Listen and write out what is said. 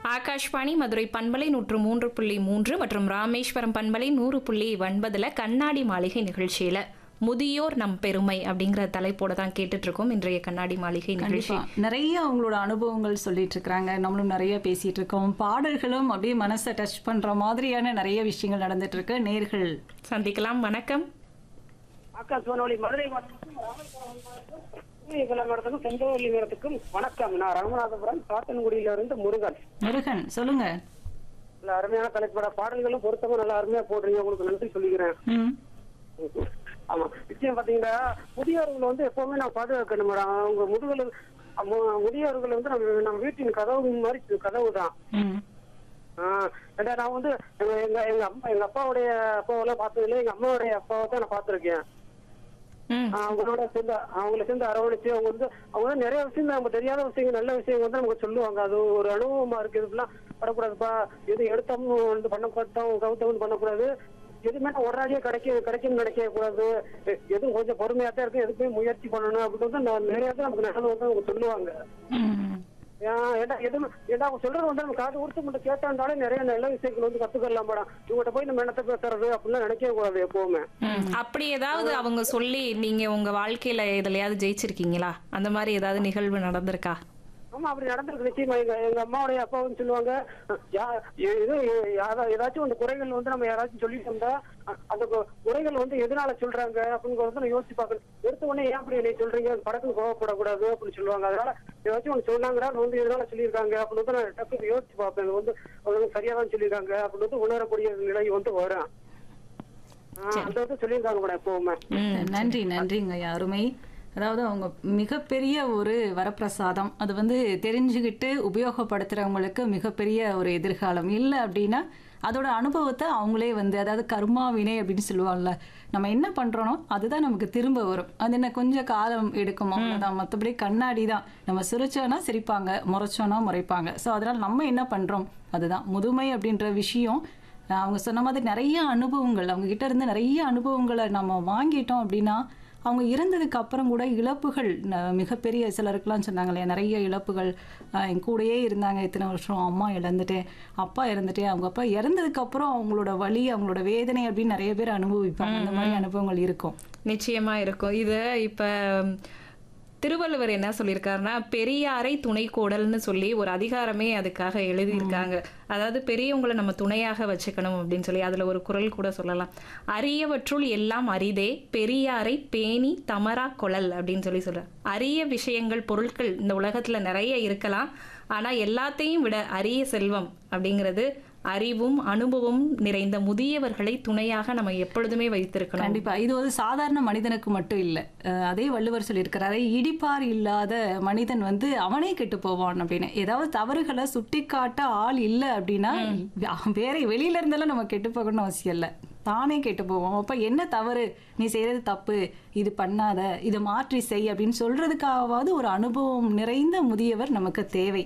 ஆகாஷ்வாணி மதுரை பண்பலை நூற்று மூன்று புள்ளி மூன்று மற்றும் ராமேஸ்வரம் பண்பலை நூறு புள்ளி ஒன்பதுல கண்ணாடி மாளிகை நிகழ்ச்சியில முதியோர் நம் பெருமை அப்படிங்கிற தலைப்போட தான் கேட்டுட்டு இருக்கோம் இன்றைய கண்ணாடி மாளிகை நிகழ்ச்சி கண்டிப்பா நிறைய அவங்களோட அனுபவங்கள் சொல்லிட்டு இருக்காங்க நம்மளும் நிறைய பேசிட்டு இருக்கோம் பாடல்களும் அப்படியே மனசை டச் பண்ற மாதிரியான நிறைய விஷயங்கள் நடந்துட்டு இருக்கு நேர்கள் சந்திக்கலாம் வணக்கம் ஆகாஷ்வாணி மதுரை மாவட்டத்துக்கும் ராமேஸ்வரம் மாவட்டத்துக்கும் சூரியகலா மாவட்டத்துக்கும் செங்கோவல்லி மாவட்டத்துக்கும் வணக்கம் நான் ராமநாதபுரம் காத்தன்குடியில இருந்து முருகன் முருகன் சொல்லுங்க நல்ல அருமையான தலைப்பட பாடல்களும் பொருத்தமும் நல்லா அருமையா போடுறீங்க உங்களுக்கு நன்றி சொல்லிக்கிறேன் ம் ஆமா நிச்சயம் பாத்தீங்கன்னா முதியோர்கள் வந்து எப்பவுமே நான் பாதுகாக்கணும் மேடம் அவங்க முதுகல் மு- முதியோர்கள் வந்து நம்ம நம்ம வீட்டின் கதவு மாதிரி கதவு தான் ம் ஏண்டா நான் வந்து எங்க எங்க எங்க அம்மா எங்க அப்பாவுடைய அப்பாவெல்லாம் பார்த்ததுல எங்க அம்மாவுடைய அப்பாவை தான் நான் பார்த்திருக்கேன் ம் ஆஹ் அவங்களோட சேர்ந்து அவங்கள சேர்ந்து அரவணைச்சு அவங்க வந்து அவங்க வந்து நிறைய விஷயம் நமக்கு தெரியாத விஷயங்கள் நல்ல விஷயம் வந்து நமக்கு சொல்லுவாங்க அது ஒரு அனுபவமா இருக்கு இதுக்கெல்லாம் பண்ணக்கூடாதுப்பா எது எடுத்தோம் வந்து பண்ணக்கூடாது கவுத்தம் பண்ணக்கூடாது எதுவுமே உடனடியே கிடைக்கும் கிடைக்கும் கிடைக்க கூடாது எ- எதுவும் கொஞ்சம் பொறுமையா தான் இருக்கு எதுக்குமே முயற்சி பண்ணணும் அப்படின்னு வந்து நான் நிறைய தான் நமக்கு நல்லது வந்து அவங்க சொல்லுவாங்க ம் ஏன், ஏண்டா எதுவும் ஏண்டா அவங்க சொல்றது வந்து நம்ம காது கொடுத்து மட்டும் கேட்டாண்டாலே நிறைய நல்ல விஷயங்கள் வந்து கத்துக்கலாம் மேடம் இவங்ககிட்ட போய் நம்ம என்னத்த பேசுறது அப்படிலாம் நினைக்கவே கூடாது எப்பவுமே ம். அப்படி ஏதாவது அவங்க சொல்லி நீங்க உங்க வாழ்க்கையில எதுலயாவது ஜெயிச்சிருக்கீங்களா அந்த மாதிரி ஏதாவது நிகழ்வு நடந்திருக்கா ஆமா அப்படி நடந்திருக்கு நிச்சயமா எங்க எங்க அம்மாவுடைய அப்பா வந்து சொல்லுவாங்க யா- இது யாரா- ஏதாச்சும் அந்த குறைகள் வந்து நம்ம யாராச்சும் சொல்லிட்டு இருந்தா அ- அந்த கு- குறைகள் வந்து எதனால சொல்றாங்க அப்படின்னு வந்து நான் யோசிச்சு பார்க்கணும் எடுத்த உடனே ஏன் அப்படி என்னை சொல்றீங்க படத்துக்கு கோவப்படக்கூடாது அப்படின்னு சொல்லுவாங்க அதனால ஏதாச்சும் ஒன்று சொன்னாங்கன்னா அது வந்து எதனால சொல்லியிருக்காங்க அப்படின்னு வந்து நான் டக்குனு யோசிச்சு பார்ப்பேன் இது வந்து அவங்க வந்து சரியா தான் சொல்லியிருக்காங்க அப்படின்னு வந்து உணரக்கூடிய நிலை வந்து வரும் ஆ, அந்த வந்து சொல்லியிருக்காங்க மேடம் எப்பவுமே ம் நன்றி நன்றிங்க ஐயா அருமை அதாவது அவங்க மிகப்பெரிய ஒரு வரப்பிரசாதம் அது வந்து தெரிஞ்சுக்கிட்டு உபயோகப்படுத்துறவங்களுக்கு மிகப்பெரிய ஒரு எதிர்காலம் இல்லை அப்படின்னா அதோட அனுபவத்தை அவங்களே வந்து அதாவது கர்மா வினை அப்படின்னு சொல்லுவாங்கல்ல நம்ம என்ன பண்றோனோ அதுதான் நமக்கு திரும்ப வரும் அது என்ன கொஞ்சம் காலம் எடுக்கும் அவ்வளோதான் மற்றபடி கண்ணாடி தான் நம்ம சிரிச்சோன்னா சிரிப்பாங்க முறைச்சோன்னா முறைப்பாங்க ஸோ அதனால் நம்ம என்ன பண்றோம் அதுதான் முதுமை அப்படின்ற விஷயம் அஹ் அவங்க சொன்ன மாதிரி நிறைய அனுபவங்கள் அவங்க கிட்ட இருந்து நிறைய அனுபவங்களை நம்ம வாங்கிட்டோம் அப்படின்னா அவங்க இறந்ததுக்கு அப்புறம் கூட இழப்புகள் ந- மிகப்பெரிய சிலருக்குலாம் சொன்னாங்க இல்லையா நிறைய இழப்புகள் அஹ் என் கூடயே இருந்தாங்க இத்தனை வருஷம் அம்மா இழந்துட்டேன் அப்பா இறந்துட்டேன் அவங்க அப்பா இறந்ததுக்கு அப்புறம் அவங்களோட வலி அவங்களோட வேதனை அப்படின்னு நிறைய பேர் அனுபவிப்பாங்க அந்த மாதிரி அனுபவங்கள் இருக்கும் நிச்சயமா இருக்கும் இது இப்ப ம், திருவள்ளுவர் என்ன சொல்லியிருக்காருன்னா பெரியாரை துணைக்கோடல்னு சொல்லி ஒரு அதிகாரமே அதுக்காக எழுதியிருக்காங்க அதாவது பெரியவங்களை நம்ம துணையாக வச்சுக்கணும் அப்படின்னு சொல்லி அதுல ஒரு குறள் கூட சொல்லலாம் அரியவற்றுள் எல்லாம் அரிதே பெரியாரை பேணி தமரா கொழல் அப்படின்னு சொல்லி சொல்ற அரிய விஷயங்கள் பொருட்கள் இந்த உலகத்துல நிறைய இருக்கலாம் ஆனா எல்லாத்தையும் விட அரிய செல்வம் அப்படிங்கிறது அறிவும் அனுபவம் நிறைந்த முதியவர்களை துணையாக நம்ம எப்பொழுதுமே வைத்திருக்கணும் கண்டிப்பா இது ஒரு சாதாரண மனிதனுக்கு மட்டும் இல்ல அஹ் அதே வள்ளுவர் சொல்லியிருக்கிறாரு இடிப்பார் இல்லாத மனிதன் வந்து அவனே கெட்டு போவான் அப்படின்னு ஏதாவது தவறுகளை சுட்டிக்காட்ட ஆள் இல்ல அப்படின்னா வேற வெளியில இருந்தெல்லாம் நம்ம கெட்டு போகணும்னு அவசியம் இல்ல தானே கெட்டு போவோம் அப்ப என்ன தவறு நீ செய்யறது தப்பு இது பண்ணாத இதை மாற்றி செய் அப்படின்னு சொல்றதுக்காகவாவது ஒரு அனுபவம் நிறைந்த முதியவர் நமக்கு தேவை